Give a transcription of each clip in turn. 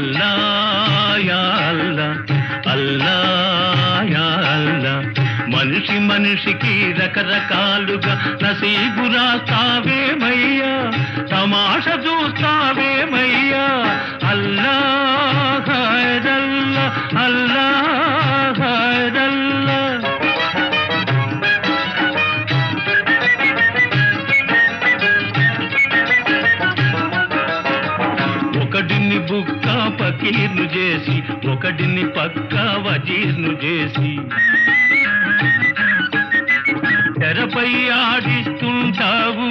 అల్లా yeah అల్లా అల్లా yeah అల్లా మనిషి మనిషికి రకరకాలుగా నసీబు రాస్తావేమయ్యా తమాష చూస్తావేమయ్యా అల్లా ఖైరల్లా అల్లా ఖైరల్లా ఒకడిని బుక్క పకీర్ను చేసి ఒకడిని పక్క వజీర్ను చేసి తెరపై ఆడిస్తుంటావు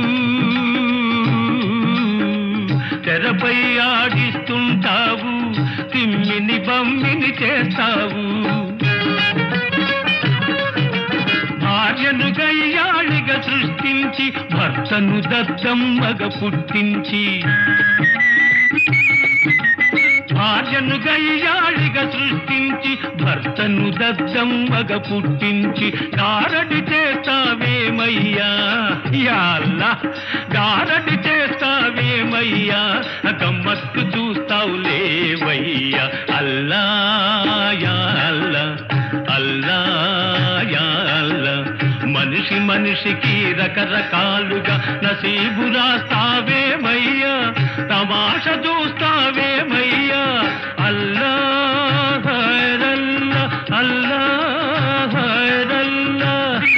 తెరపై ఆడిస్తుంటావు తిమ్మిని బమ్మిని చేస్తావు భార్యను గయ్యాళిగా సృష్టించి భర్తను దద్దమ్మగా పుట్టించి భార్యను గయ్యాళిగా సృష్టించి భర్తను దద్దమ్మగా పుట్టించి గారడి చేస్తావేమయ్యా యాల్లా గారడి చేస్తావేమయ్యా గమ్మత్తు చూస్తావు లేవయ్యా అల్లా యా అల్లా అల్లా యా అల్లా మనిషి మనిషికి రకరకాలుగా నసీబు రాస్తావేమయ్యా తమాష చూస్తావేమయ్యా అల్లా హైరల్లా అల్లా హైరల్లా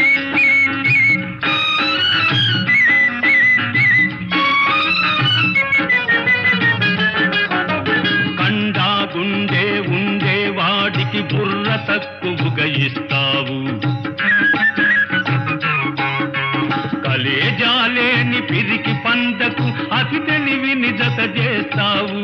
కండా గుండె ఉండే వాడికి బుర్ర తక్కువగా ఇస్తావు కలేజాలేని పిరికి పంటకు అతి తెలివిని జత చేస్తావు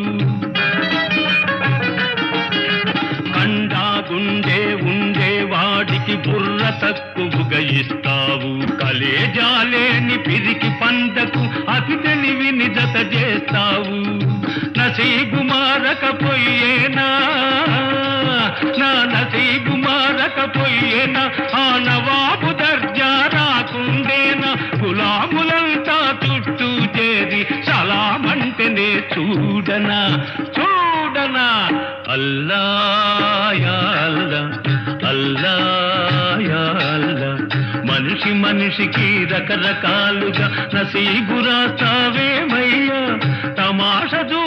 కండా గుండె ఉండే వాడికి బుర్ర తక్కువగా ఇస్తావు కలేజాలేని పిరికి పంటకు అతి తెలివిని జత చేస్తావు నసీబు మారకపోయేనా నా నసీబు మారకపోయేనా ఆ నవాబు దర్జా రాకుండేనా గులాములంతా చుట్టూ చేరి సలామంటేనే చూడనా చూడనా అల్లా యా అల్లా అల్లా యా అల్లా మనిషి మనిషికి రకరకాలుగా నసీబు రాస్తావేమయ్యా తమాష చూ